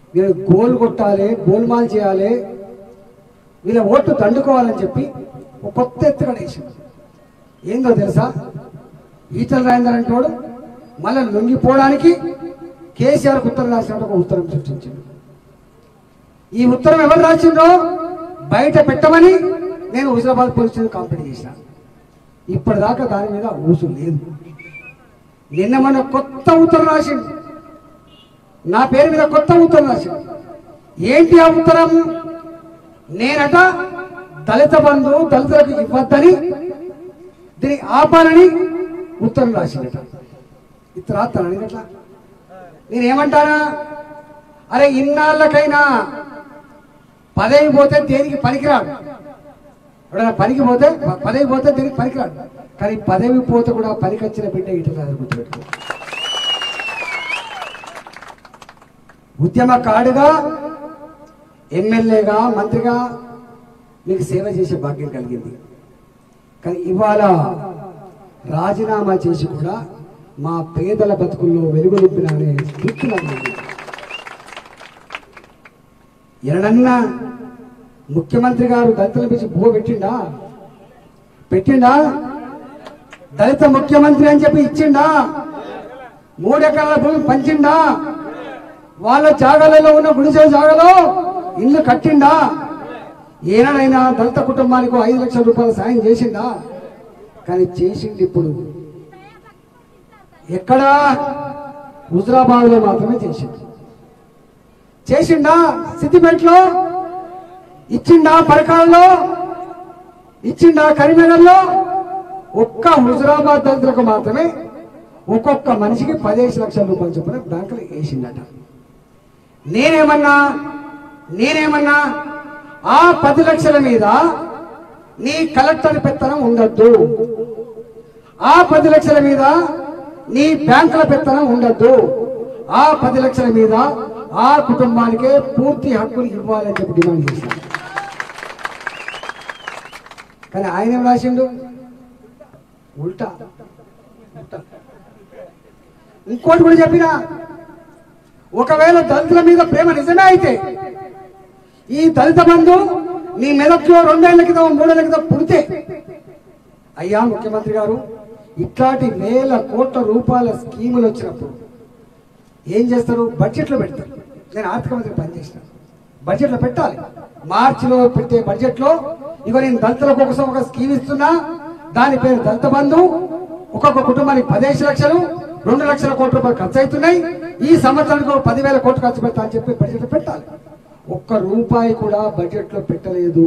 వీళ్ళు గోల్ కొట్టాలి గోల్మాల్ చేయాలి వీళ్ళ ఓట్లు దండుకోవాలని చెప్పి ఒక కొత్త ఎత్తుగడ వేసింది ఏందో తెలుసా ఈటల రాజేందర్ అంటోడు మళ్ళీ లొంగిపోవడానికి కేసీఆర్ ఉత్తరం రాసినట్టు ఒక ఉత్తరం సృష్టించింది ఈ ఉత్తరం ఎవరు రాసిండ్రో బయట పెట్టమని నేను హుజరాబాద్ పోలీస్ స్టేషన్ కంప్లైంట్ చేసిన ఇప్పటిదాకా దాని మీద ఊసు లేదు నిన్న మన కొత్త ఉత్తరం రాసిండు నా పేరు మీద కొత్త ఉత్తరం రాసిండు ఏంటి ఆ ఉత్తరం నేనట దళిత బంధు దళితులకు ఇవ్వద్దని దీన్ని ఆపాలని ఉత్తరం రాసిందట ఇతర రాస్తాను అట్లా నేనేమంటానా అరే ఇన్నాళ్ళకైనా పదవి పోతే దేనికి పనికిరాడు ఎవడైనా పనికి పోతే ప- పదవి పోతే దేనికి పనికిరాడు కానీ పదవి పోతే కూడా పనికొచ్చిన బిడ్డ ఇట్లా గుర్తుపెట్టుకో ఉద్యమకారుడుగా ఎమ్మెల్యేగా మంత్రిగా మీకు సేవ చేసే భాగ్యం కలిగింది కానీ ఇవాళ రాజీనామా చేసి కూడా మా పేదల బతుకుల్లో వెలుగు నింపిన అనే తృప్తి నాకు ఉంది. ఎరడన్నా ముఖ్యమంత్రి గారు దళితుల పిలిచి భూ పెట్టిండా పెట్టిండా దళిత ముఖ్యమంత్రి అని చెప్పి ఇచ్చిండా మూడెకరాల భూమి పంచిండా వాళ్ళ జాగాలలో ఉన్న గుడిసె జాగాలో ఇల్లు కట్టిండా ఏనాడైనా దళిత కుటుంబానికి ఓ ఐదు లక్షల రూపాయలు సాయం చేసిండా కానీ చేసింది ఇప్పుడు ఎక్కడా హుజరాబాద్ లో మాత్రమే చేసింది చేసిండా సిద్దిపేటలో ఇచ్చిండా పరకాలలో ఇచ్చిండా కరీంనగర్లో ఒక్క హుజరాబాద్ దళితులకు మాత్రమే ఒక్కొక్క మనిషికి పదిహేను లక్షల రూపాయలు చొప్పున బ్యాంకులు వేసిండట నేనేమన్నా నేనేమన్నా ఆ పది లక్షల మీద నీ కలెక్టర్ పెత్తనం ఉండొద్దు ఆ పది లక్షల మీద నీ బ్యాంకుల పెత్తనం ఉండొద్దు ఆ పది లక్షల మీద ఆ కుటుంబానికే పూర్తి హక్కులు ఇవ్వాలని చెప్పి డిమాండ్ చేశాను కానీ ఆయన ఏం రాసిండు ఉల్టా ఉల్టా. ఇంకోటి కూడా చెప్పిన ఒకవేళ దళితుల మీద ప్రేమ నిజమే అయితే ఈ దళిత బంధు నీ మెదక్లో రెండేళ్ల క్రితం మూడేళ్ల క్రితం పుడితే అయ్యా ముఖ్యమంత్రి గారు ఇట్లాంటి వేల కోట్ల రూపాయల స్కీములు వచ్చినప్పుడు ఏం చేస్తారు బడ్జెట్లో పెడతారు నేను ఆర్థిక మంత్రి పనిచేసిన బడ్జెట్లో పెట్టాలి మార్చిలో పెట్టే బడ్జెట్లో ఇక నేను దళితుల కోసం ఒక స్కీమ్ ఇస్తున్నా దాని పేరు దళిత బంధు ఒక్కొక్క కుటుంబానికి పదిహేను లక్షలు రెండు లక్షల కోట్ల రూపాయలు ఖర్చు అవుతున్నాయి ఈ సంవత్సరానికి ఒక పదివేల కోట్లు ఖర్చు పెడతా అని చెప్పి బడ్జెట్లో పెట్టాలి ఒక్క రూపాయి కూడా బడ్జెట్లో పెట్టలేదు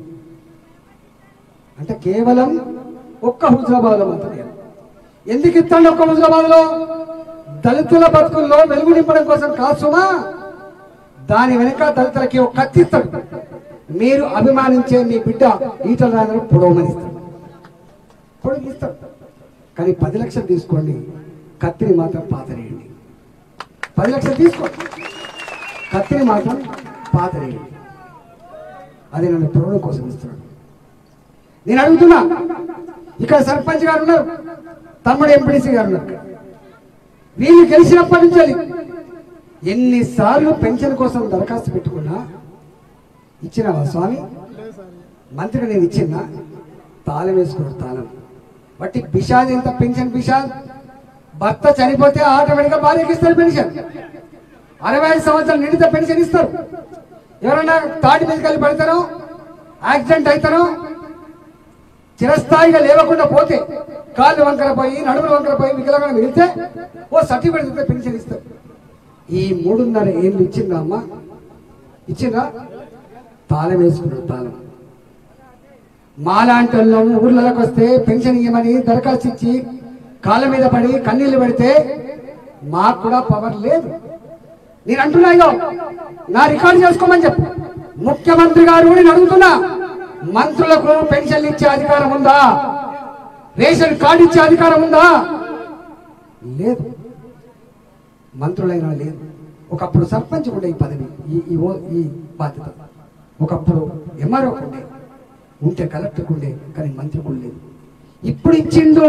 అంటే కేవలం ఒక్క హుజరాబాద్ లో మాత్రమే ఎందుకు ఇస్తాడు ఒక్క హుజరాబాద్ లో దళితుల బతుకుల్లో వెలుగు నింపడం కోసం కాసుమా దాని వెనక దళితులకి ఒక కత్తి ఇస్తాడు మీరు అభిమానించే మీ బిడ్డ ఈటల రాజు పొడవమని ఇస్తాడు పొడవు ఇస్తాడు కానీ పది లక్షలు తీసుకోండి కత్తిని మాత్రం పాతరేయండి పది లక్షలు తీసుకోండి కత్తిని మాత్రం పాతరేయండి అది నన్ను పొడవడం కోసం ఇస్తున్నాడు నేను అడుగుతున్నా ఇక్కడ సర్పంచ్ గారు ఉన్నారు తమ్ముడు ఎంపీడీసీ గారు ఉన్నారు ఇక్కడ. వీళ్ళు గెలిచినప్పటి నుంచి ఎన్నిసార్లు పెన్షన్ కోసం దరఖాస్తు పెట్టుకున్నా ఇచ్చినావా స్వామి మంత్రికి నేను ఇచ్చినా తాళం వేసుకోడు తాళం బట్టి బిషాద్ ఎంత పెన్షన్ బిషాద్ భర్త చనిపోతే ఆటోమేటిక్గా భార్యకి ఇస్తారు పెన్షన్ అరవై ఐదు సంవత్సరాలు నిండితే పెన్షన్ ఇస్తారు ఎవరన్నా తాటి మీదకి వెళ్ళి పడతారో యాక్సిడెంట్ అవుతారో చిరస్థాయిగా లేవకుండా పోతే కాళ్ళు వంకర పోయి నడుములు వంకర పోయి వికలంగా మిగిలితే ఓ సర్టిఫికేట్ ఇస్తే పెన్షన్ ఇస్తారు ఈ మూడున్నర ఏళ్ళు ఇచ్చిందా అమ్మా ఇచ్చిందా తాళం వేసుకున్నాడు తాళం మాలాంటి వాళ్ళం ఊర్లలోకి వస్తే పెన్షన్ ఇవ్వమని దరఖాస్తు ఇచ్చి కాళ్ళ మీద పడి కన్నీళ్లు పెడితే మాకు కూడా పవర్ లేదు నేను అంటున్నా ఇగో నా రికార్డు చేసుకోమని చెప్పు ముఖ్యమంత్రి గారు నేను అడుగుతున్నా మంత్రులకు పెన్షన్లు ఇచ్చే అధికారం ఉందా రేషన్ కార్డు ఇచ్చే అధికారం ఉందా లేదు మంత్రులైనా లేదు ఒకప్పుడు సర్పంచ్ ఉండే ఈ పదవి ఈ ఈ ఓ- ఈ బాధ్యత ఒకప్పుడు ఎంఆర్ఓ ఉండే ఉంటే కలెక్టర్ ఉండే కానీ మంత్రికి లేదు ఇప్పుడు ఇచ్చిండు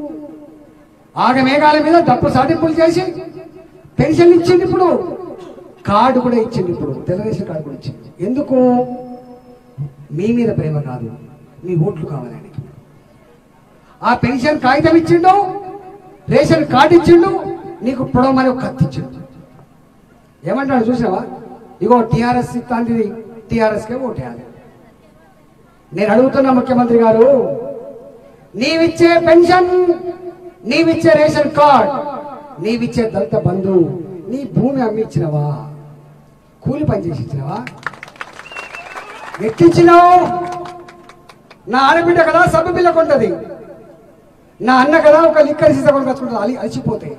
ఆగ మేఘాల మీద డబ్బు సాటింపులు చేసి పెన్షన్ ఇచ్చింది ఇప్పుడు కార్డు కూడా ఇచ్చింది ఇప్పుడు తెలుగుదేశం కార్డు కూడా ఇచ్చింది ఎందుకు మీ మీద ప్రేమ కాదు మీ ఓట్లు కావాలి ఆయనకి ఆ పెన్షన్ కాగితం ఇచ్చిండు రేషన్ కార్డు ఇచ్చిండు నీకు పొడవమని ఒక కత్తి ఇచ్చిండు ఏమంటాడు చూసావా ఇగో టీఆర్ఎస్ ఇస్తాంటిది టీఆర్ఎస్కే ఓటేయాలి నేను అడుగుతున్నా ముఖ్యమంత్రి గారు నీవిచ్చే పెన్షన్ నీవిచ్చే రేషన్ కార్డ్ నీవిచ్చే దళిత బంధు నీ భూమి అమ్మి ఇచ్చినవా కూలి పని చేసి ఇచ్చినవా ఎక్కించినావు నా ఆడబిడ్డ కదా సబ్బు బిల్ల కొంటది నా అన్న కదా ఒక లిక్కర్ సీసా కొని కచ్చుకుంటుంది అలి అలిచిపోతాయి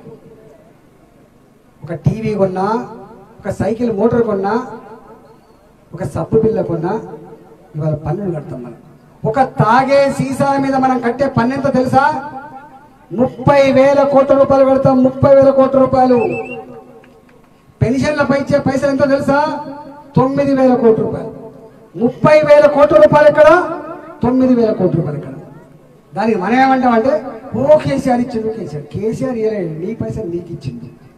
ఒక టీవీ కొన్నా ఒక సైకిల్ మోటార్ కొన్నా ఒక సబ్బు బిల్ల కొన్నా ఇవాళ పన్నులు కడతాం మనం ఒక తాగే సీసా మీద మనం కట్టే పన్ను ఎంత తెలుసా ముప్పై వేల కోట్ల రూపాయలు కడతాం ముప్పై వేల కోట్ల రూపాయలు పెన్షన్లపై ఇచ్చే పైసలు ఎంతో తెలుసా తొమ్మిది వేల కోట్ల రూపాయలు ముప్పై వేల కోట్ల రూపాయలు ఇక్కడ తొమ్మిది వేల కోట్ల రూపాయలు ఇక్కడ దానికి మనం ఏమంటామంటే ఓ కేసీఆర్ ఇచ్చిండు కేసీఆర్ కేసీఆర్ ఇవ్వలేదు నీ పైసలు నీకు ఇచ్చింది